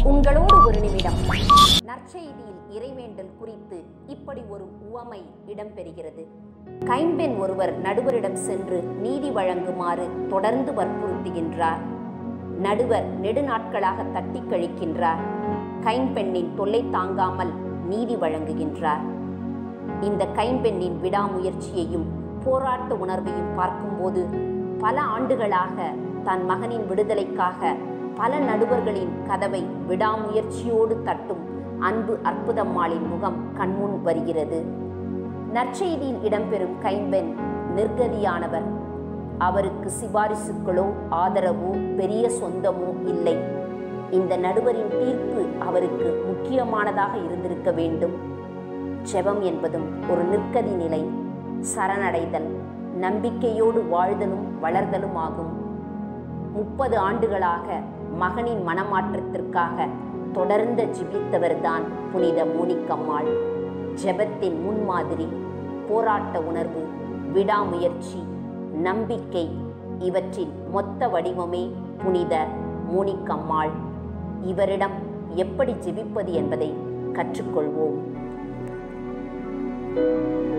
உங்களோடு ஒரு நிமிடம் நற்செய்தியில் இறைவேண்டல் குறித்து இப்படி ஒரு உவமை இடம்பெறுகிறது கைம்பெண் ஒருவர் நடுவரிடம் சென்று நீதி வழங்குமாறு தொடர்ந்து வற்புறுத்துகின்றார் நடுவர் நெடுநாட்களாக தட்டி கழிக்கின்றார் கைம்பெண்ணின் தொல்லை தாங்காமல் நீதி வழங்குகின்றார் இந்த கைம்பெண்ணின் விடாமுயற்சியையும் போராட்ட உணர்வையும் பார்க்கும்போது பல ஆண்டுகளாக தன் மகனின் விடுதலைக்காக பல நடுவர்களின் கதவை விடாமுயற்சியோடு தட்டும் அன்பு அற்புதம்மாளின் முகம் கண்முன் வருகிறது நற்செய்தியில் இடம்பெறும் கைம்பெண் நிர்கதியானவர் அவருக்கு சிபாரிசுக்களோ ஆதரவோ பெரிய சொந்தமோ இல்லை இந்த நடுவரின் தீர்ப்பு அவருக்கு முக்கியமானதாக இருந்திருக்க வேண்டும் ஜெபம் என்பதும் ஒரு நிற்கதி நிலை சரணடைதல் நம்பிக்கையோடு வாழ்தலும் வளர்தலும் ஆகும் முப்பது ஆண்டுகளாக மகனின் மனமாற்றத்திற்காக தொடர்ந்து ஜிபித்தவர்தான் புனித மோனிக்கம்மாள் ஜெபத்தின் முன்மாதிரி போராட்ட உணர்வு விடாமுயற்சி நம்பிக்கை இவற்றின் மொத்த வடிவமே புனித மோனிக்கம்மாள் இவரிடம் எப்படி ஜெபிப்பது என்பதை கற்றுக்கொள்வோம்